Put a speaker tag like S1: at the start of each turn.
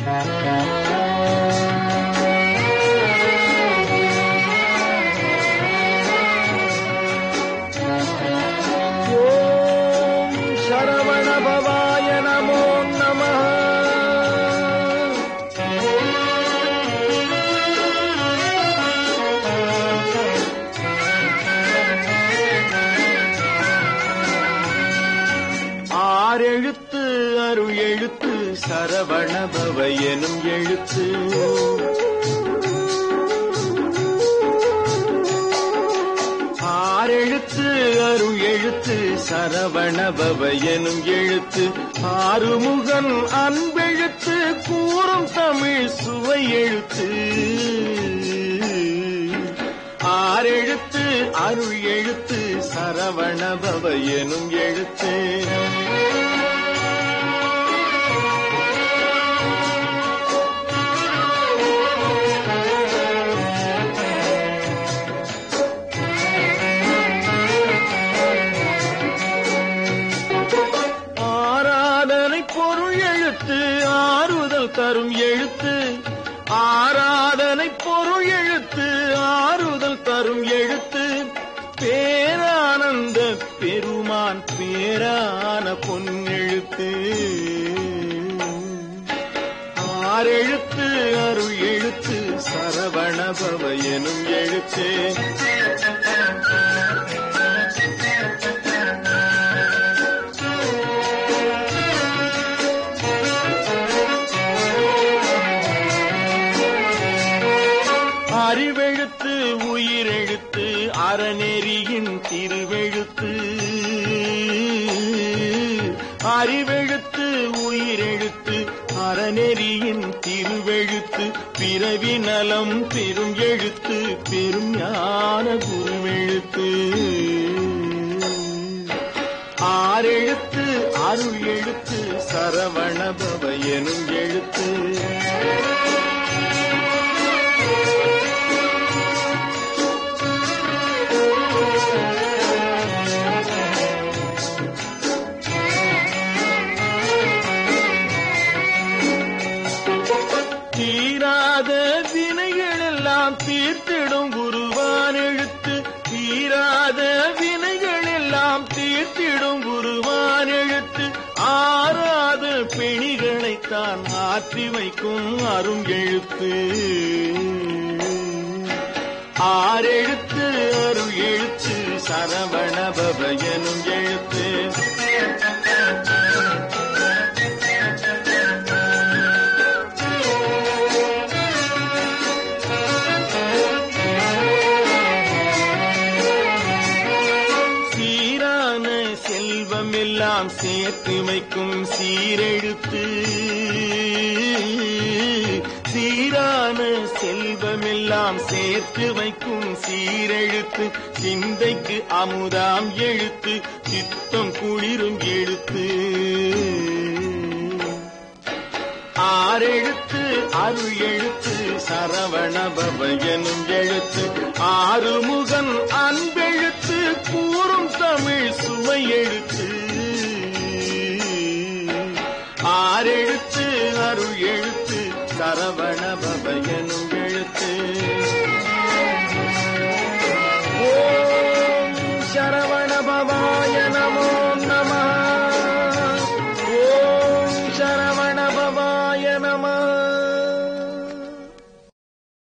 S1: ஓம் சரவண பவாய நமோ நம ஆறெழுத்து அருள் எழுத்து சரவண பவ எனும் எழுத்து ஆறெழுத்து அருள் எழுத்து சரவண பவ எனும் எழுத்து ஆறுமுகன் அன்பெழுத்து கூறும் தமிழ் சுவை எழுத்து ஆறெழுத்து அருள் எழுத்து சரவண பவ எனும் எழுத்து ஆராதனை பொருள் எழுத்து ஆறுதல் தரும் எழுத்து ஆராதனை பொருள் எழுத்து ஆறுதல் தரும் எழுத்து பேரானந்த பெருமான் பேரான பொன்னெழுத்து ஆறெழுத்து அருள் எழுத்து சரவண பவ எனும் எழுத்து அறிவெழுத்து உயிரெழுத்து அறநெறியின் திருவெழுத்து அறிவெழுத்து உயிரெழுத்து அறநெறியின் திருவெழுத்து பிறவி நலம் பெரும் எழுத்து பெரும் ஞான குருவெழுத்து ஆறெழுத்து அருள் எழுத்து சரவண பவ எனும் எழுத்து தீராத வினைகள் எல்லாம் தீர்த்திடும் குருவான் எழுத்து தீராத வினைகள் எல்லாம் தீர்த்திடும் குருவான் எழுத்து ஆறாத பிணிகளைத்தான் ஆற்றி வைக்கும் அரும் எழுத்து ஆறெழுத்து அருள் எழுத்து சரவண பவ எனும் எழுத்து சீரான செல்வம் எல்லாம் சேர்த்து வைக்கும் சீரெழுத்து சீரான செல்வம் எல்லாம் சேர்த்து வைக்கும் சீரெழுத்து சிந்தைக்கு அமுதாம் எழுத்து சித்தம் குளிரும் எழுத்து ஆறெழுத்து அருள் எழுத்து சரவண பவ எனும் எழுத்து ஆறுமுகன் அன்பெழுத்து கூறும் தமிழ் சுவை எழுத்து ஆறெழுத்து அருள் எழுத்து சரவண பவ எனும்